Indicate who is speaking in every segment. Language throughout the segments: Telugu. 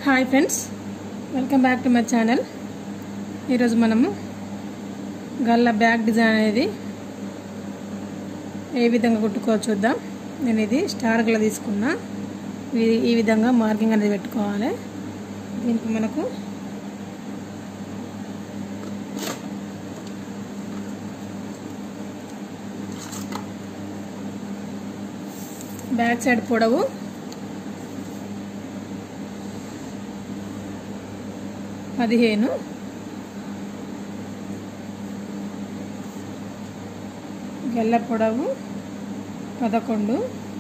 Speaker 1: hi friends welcome back to my channel ఈరోజు మనము గల్ల బ్యాగ్ డిజైన్ అనేది ఏ విధంగా కుట్టుకోవచ్చు చూద్దాం నేను ఇది స్టార్ గల తీసుకున్నా ఇది ఈ విధంగా మార్కింగ్ అనేది పెట్టుకోవాలి దీనికి మనకు బ్యాక్ సైడ్ పొడవు పదిహేను గెల్ల పొడవు పదకొండు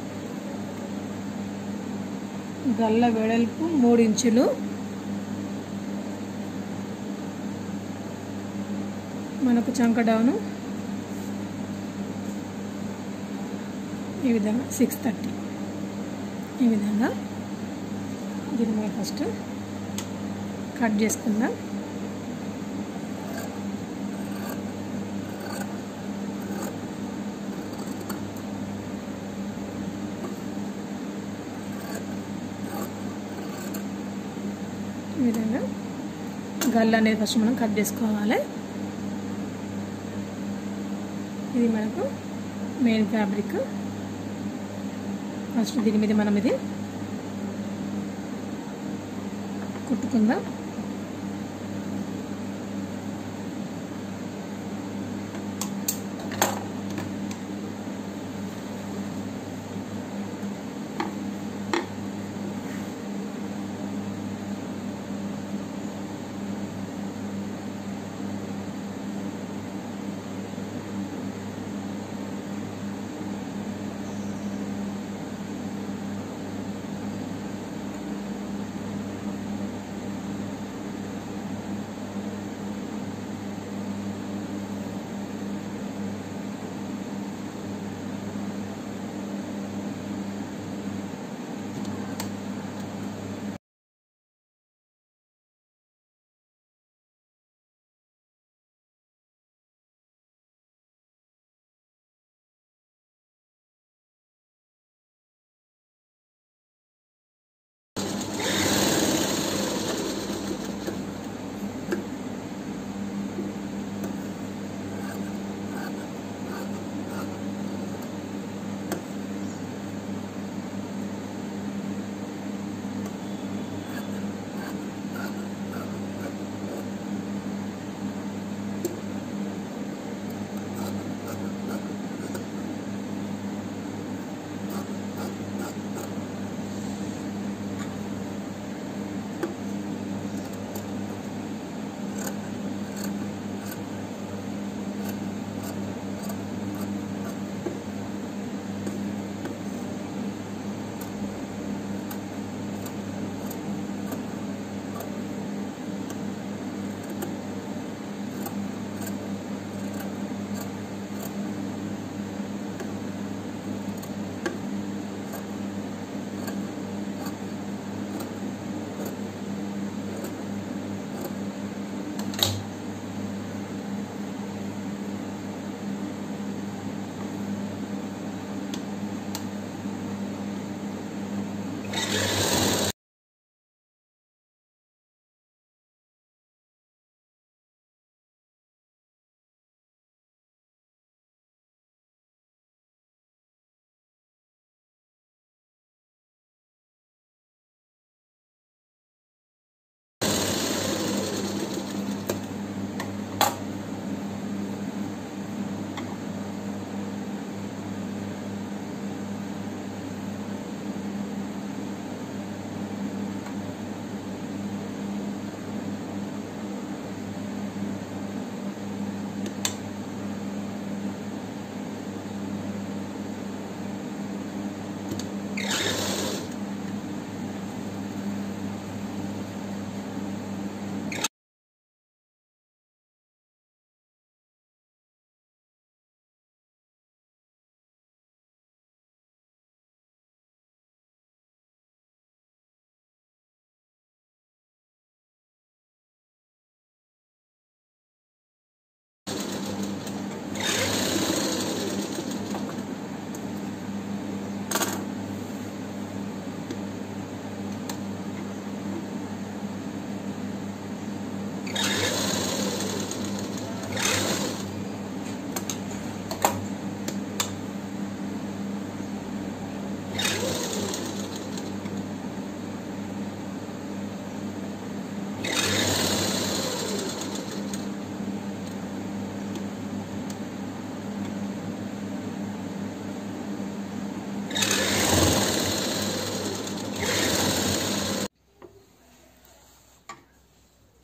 Speaker 1: గల్ల వెడల్పు మూడు ఇంచులు మనకు చంక డౌను ఈ విధంగా సిక్స్ థర్టీ ఈ విధంగా దీన్ని మనం ఫస్ట్ కట్ చేసుకుందాం ఈ విధంగా గల్ల అనేది ఫస్ట్ మనం కట్ చేసుకోవాలి ఇది మనకు మెయిన్ ఫ్యాబ్రిక్ ఫస్ట్ దీని మీద మనం ఇది కుట్టుకుందాం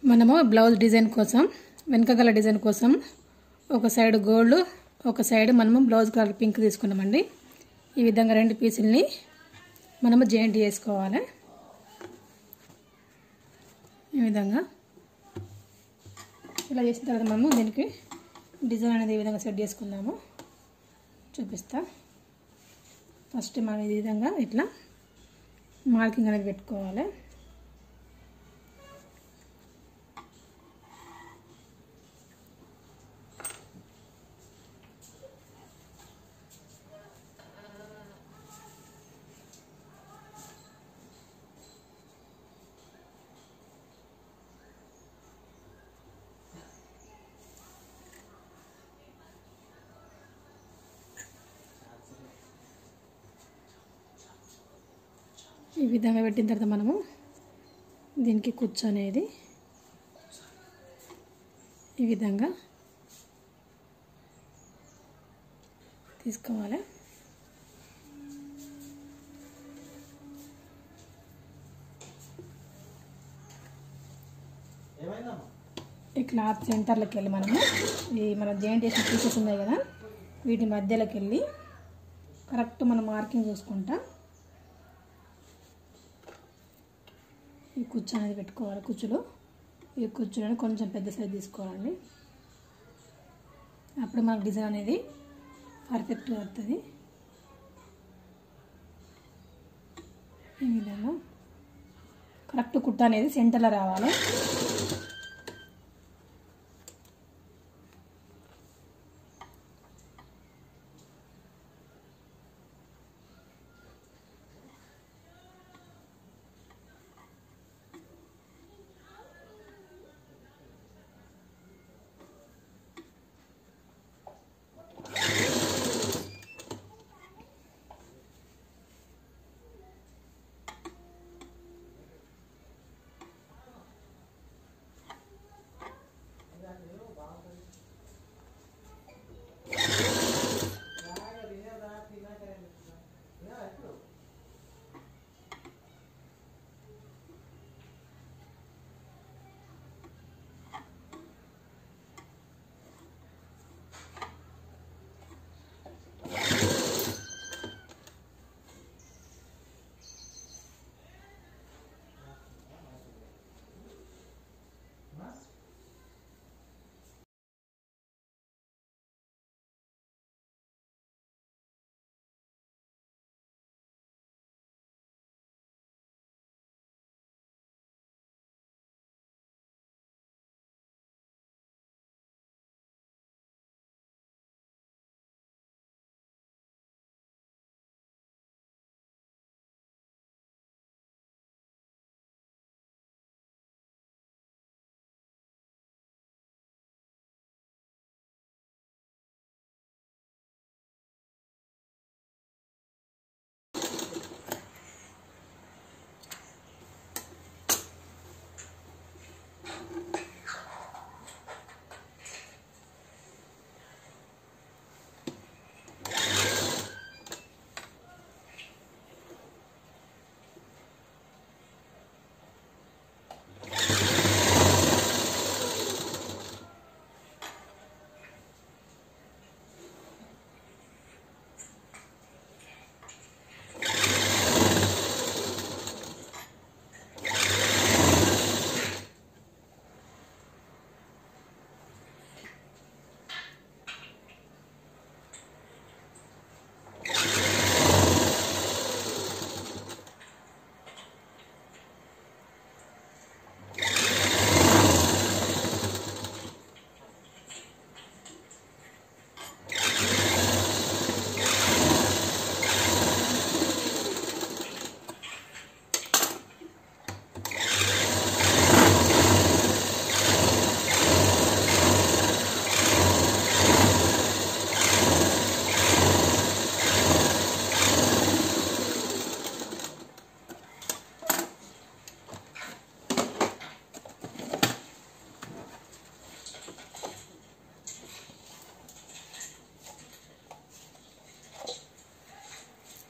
Speaker 1: మనము బ్లౌజ్ డిజైన్ కోసం వెనక గల డిజైన్ కోసం ఒక సైడ్ గోల్డ్ ఒక సైడ్ మనము బ్లౌజ్ కలర్ పింక్ తీసుకున్నామండి ఈ విధంగా రెండు పీసుల్ని మనము జాయింట్ చేసుకోవాలి ఈ విధంగా ఇలా చేసిన తర్వాత మనము దీనికి డిజైన్ అనేది ఈ విధంగా సెట్ చేసుకుందాము చూపిస్తా ఫస్ట్ మనం ఈ విధంగా ఇట్లా మార్కింగ్ అనేది పెట్టుకోవాలి ఈ విధంగా పెట్టిన తర్వాత మనము దీనికి కుచ్చు అనేది ఈ విధంగా తీసుకోవాలి ఈ క్లాత్ సెంటర్లోకి వెళ్ళి మనము ఈ మన జాయింట్ చేసిన పీసెస్ ఉన్నాయి కదా వీటి మధ్యలోకి వెళ్ళి కరెక్ట్ మనం మార్కింగ్ చూసుకుంటా ఈ కుచ్చు అనేది పెట్టుకోవాలి కుచ్చులు ఈ కుచ్చులను కొంచెం పెద్ద సైజ్ తీసుకోవాలండి అప్పుడు మనకు డిజైన్ అనేది పర్ఫెక్ట్గా వస్తుంది ఈ విధంగా కరెక్ట్ కుట్ట అనేది సెంటర్లో రావాలి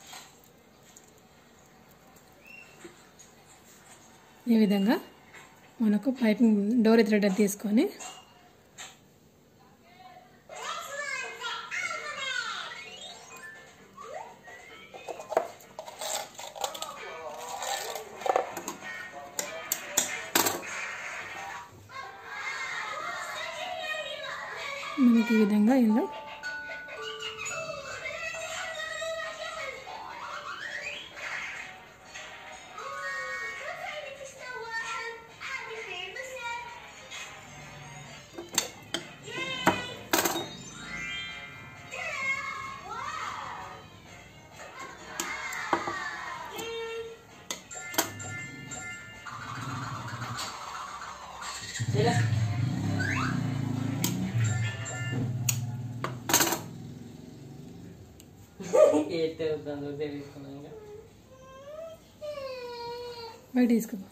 Speaker 1: ఈ విధంగా మనకు పైపింగ్ డోరీ థ్రెడ్ అని తీసుకొని మనకి ఈ విధంగా ఇందులో
Speaker 2: ఏతే వద్దు తెలుసుకున్నాం
Speaker 1: బయట తీసుకుపో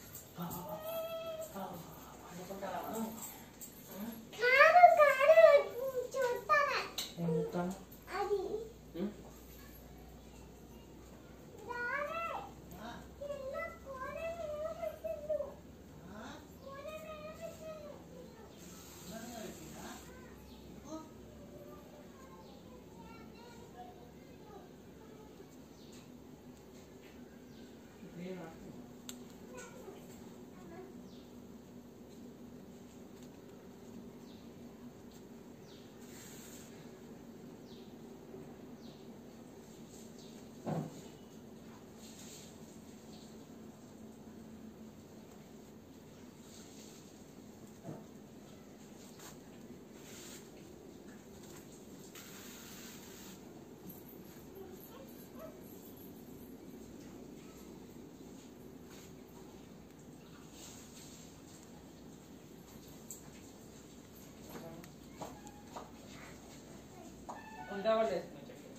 Speaker 2: ఉండవాళ్ళు వేసుకుని చెప్పి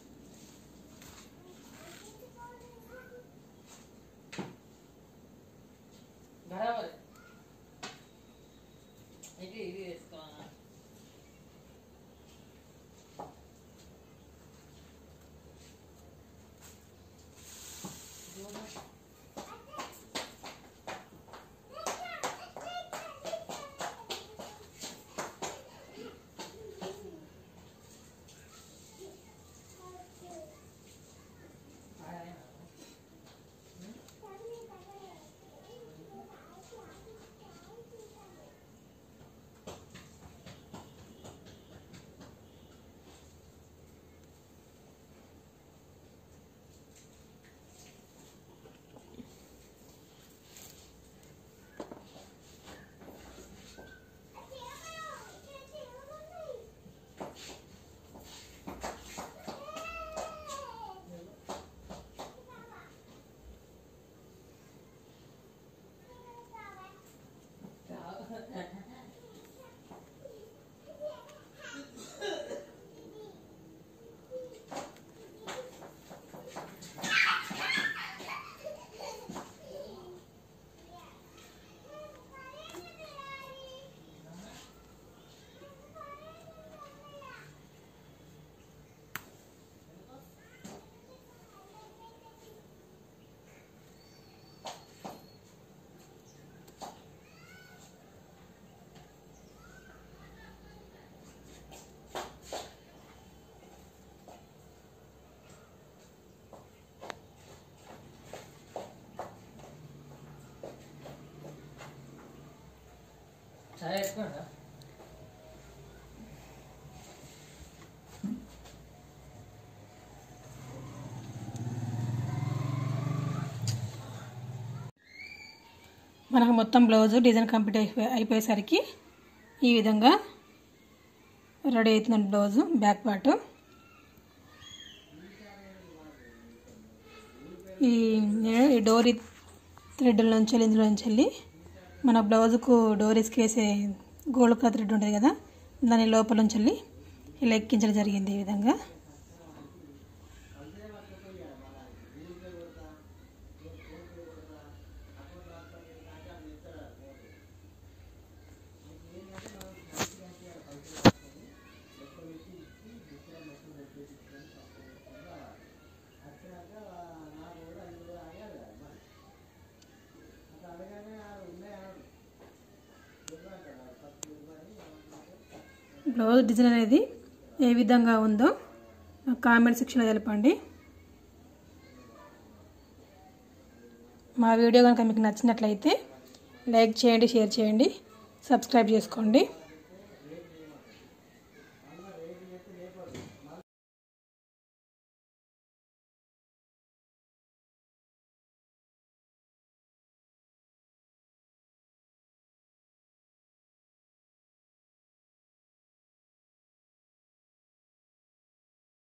Speaker 2: బరాబర్ ఇది ఇది వేసుకోవాలా చాయ్ వేసుకోండి
Speaker 1: మనకు మొత్తం బ్లౌజ్ డిజైన్ కంప్లీట్ అయిపోయి అయిపోయేసరికి ఈ విధంగా రెడీ అవుతుంది బ్లౌజు బ్యాక్ పార్ట్ ఈ ఈ డోరీ థ్రెడ్ నుంచి వెళ్ళి ఇందులో నుంచి వెళ్ళి మన బ్లౌజ్కు డోరీస్కి వేసే గోల్డ్ కలర్ థ్రెడ్ ఉంటుంది కదా దాని లోపల నుంచి వెళ్ళి ఇలా ఎక్కించడం జరిగింది ఈ విధంగా బ్లౌజ్ డిజైన్ అనేది ఏ విధంగా ఉందో కామెంట్ సెక్షన్లో తెలపండి మా వీడియో కనుక మీకు నచ్చినట్లయితే లైక్ చేయండి షేర్ చేయండి సబ్స్క్రైబ్ చేసుకోండి